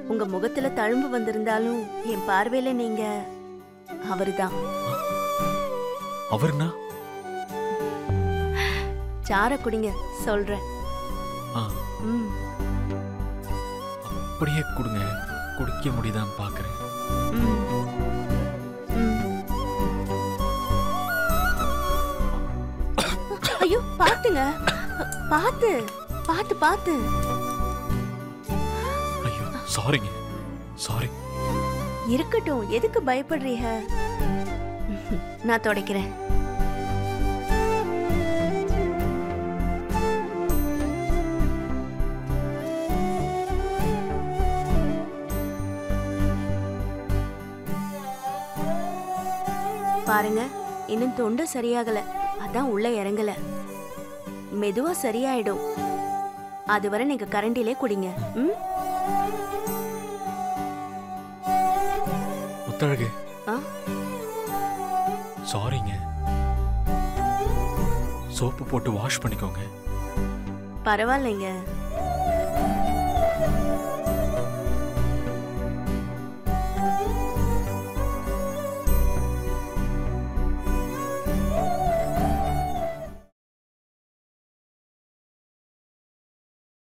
உங்க முகத்துல தழும்பு வந்திருந்தாலும் என் பார்வையில நீங்க அவர்தான் அவர்னா சார குடிங்க சொல்றேன் ஆ ம் அப்படியே கொடுங்க குடிக்க முடியுதான்னு பார்க்குறேன் ம் ம். ஐயோ பாத்துங்க பாத்து பாத்து பாத்து ஐயோ சாரிங்க சாரி இருக்கட்டும் எதுக்கு பயப்படுறீங்க நான் துடைக்கிறேன் பாருங்க இன்னும் தொண்டை சரியாகல அதான் உள்ள இறங்கல மெதுவா சரியாயிடும் அதுவரை நீங்க கரண்டிலே குடிங்க ம் முத்தழகு ஆ சாரிங்க சோப்பு போட்டு வாஷ் பண்ணிக்கோங்க பரவாயில்லைங்க